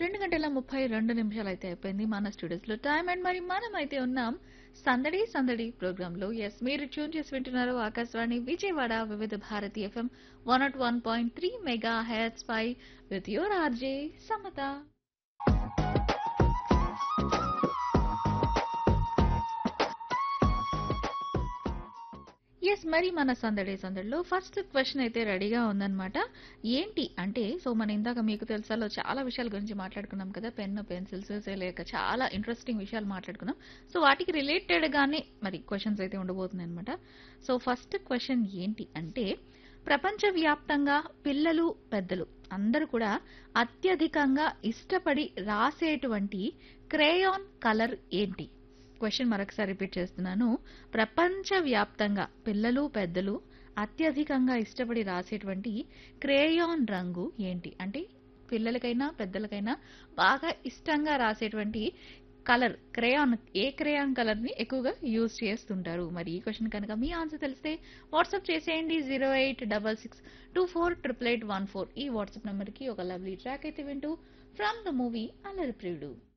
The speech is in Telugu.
రెండు గంటల ముప్పై రెండు నిమిషాలు అయితే అయిపోయింది మన స్టూడియోస్ లో టైం అండ్ మరి మనం అయితే ఉన్నాం సందడి సందడి ప్రోగ్రామ్ లో ఎస్ మీరు ట్యూన్ చేసి వింటున్నారు Akashvani Vijayawada Vividh Bharati FM one nought one point three megahertz పై with your RJ Samata yes మరి మన సందడి సందడిలో ఫస్ట్ క్వశ్చన్ అయితే రెడీగా ఉందన్నమాట ఏంటి అంటే సో మన ఇందాక మీకు తెలుసాలో చాలా విషయాల గురించి మాట్లాడుకున్నాం కదా పెన్ పెన్సిల్స్ లేక చాలా ఇంట్రెస్టింగ్ విషయాలు మాట్లాడుకున్నాం సో వాటికి రిలేటెడ్ గానే మరి క్వశ్చన్స్ అయితే ఉండబోతున్నాయి అనమాట సో ఫస్ట్ క్వశ్చన్ ఏంటి అంటే ప్రపంచవ్యాప్తంగా పిల్లలు పెద్దలు అందరూ కూడా అత్యధికంగా ఇష్టపడి రాసేటువంటి క్రేయాన్ కలర్ ఏంటి క్వశ్చన్ మరొకసారి రిపీట్ చేస్తున్నాను ప్రపంచవ్యాప్తంగా పిల్లలు పెద్దలు అత్యధికంగా ఇష్టపడి రాసేటువంటి క్రేయాన్ రంగు ఏంటి అంటే పిల్లలకైనా పెద్దలకైనా బాగా ఇష్టంగా రాసేటువంటి కలర్ క్రేయాన్ ఏ క్రేయాన్ కలర్ ని ఎక్కువగా యూజ్ చేస్తుంటారు మరి ఈ క్వశ్చన్ కనుక మీ ఆన్సర్ తెలిస్తే వాట్సాప్ చేసేయండి zero eight double six two four triple eight one four ఈ వాట్సాప్ నెంబర్ కి ఒక లవ్లీ ట్రాక్ అయితే వింటూ ఫ్రమ్ ద మూవీ అల్లరి ప్రియుడు